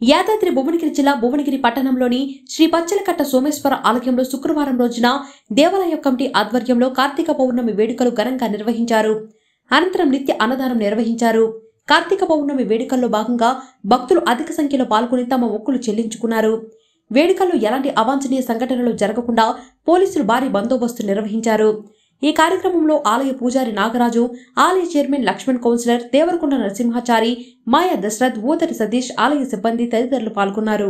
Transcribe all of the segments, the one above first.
యాదాద్రి భువనగిరి జిల్లా భువనగిరి పట్టణంలోని శ్రీ పచ్చలకట్ట సోమేశ్వర ఆలయంలో శుక్రవారం రోజున దేవాలయ కమిటీ ఆధ్వర్యంలో కార్తీక పౌర్ణమి వేడుకలు ఘనంగా నిర్వహించారు అనంతరం నిత్య అన్నదానం నిర్వహించారు కార్తీక పౌర్ణమి వేడుకల్లో భాగంగా భక్తులు అధిక సంఖ్యలో పాల్గొని తమ మొక్కులు చెల్లించుకున్నారు వేడుకల్లో ఎలాంటి అవాంఛనీయ సంఘటనలు జరగకుండా పోలీసులు భారీ బందోబస్తు నిర్వహించారు ఈ కార్యక్రమంలో ఆలయ పూజారి నాగరాజు ఆలయ చైర్మన్ లక్ష్మణ్ కౌన్సిలర్ దేవరకొండ నరసింహాచారి మాయా దశరథ్ ఊతటి సతీష్ ఆలయ సిబ్బంది తదితరులు పాల్గొన్నారు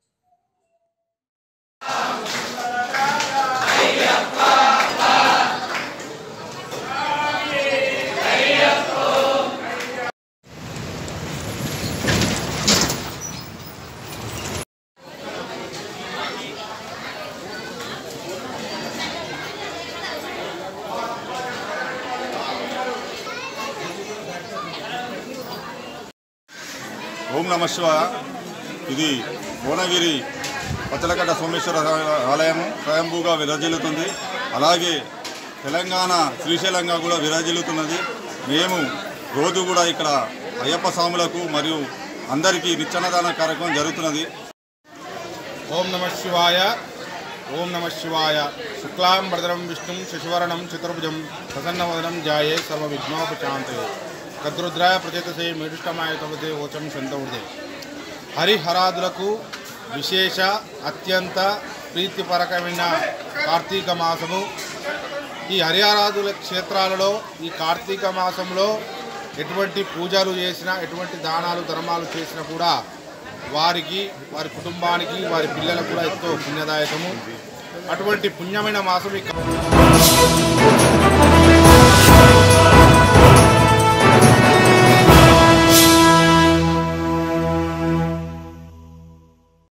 ఓం నమ శివాయ ఇది భువనగిరి పచ్చలకట్ట సోమేశ్వర ఆలయము స్వయంభూగా విరాజిల్లుతుంది అలాగే తెలంగాణ శ్రీశైలంగా కూడా విరాజిల్లుతున్నది మేము రోజు కూడా ఇక్కడ అయ్యప్ప స్వాములకు మరియు అందరికీ నిత్యాన్నదాన కార్యక్రమం జరుగుతున్నది ఓం నమ శివాయ ఓం నమ శివాయ శుక్లాం భద్రం విష్ణుం శశివరణం చతుర్భుజం ప్రసన్నవదనం జాయే సర్వ విఘ్నోపశాంతయే కద్రుద్రాయ ప్రచేతసే మేడుష్టమాయ తమదే ఓచం శంతవుడే హరిహరాదులకు విశేష అత్యంత ప్రీతిపరకమైన కార్తీక మాసము ఈ హరిహరాదుల క్షేత్రాలలో ఈ కార్తీక మాసంలో ఎటువంటి పూజలు చేసినా ఎటువంటి దానాలు ధర్మాలు చేసినా కూడా వారికి వారి కుటుంబానికి వారి పిల్లలకు కూడా ఎంతో పుణ్యదాయకము అటువంటి పుణ్యమైన మాసం ఈ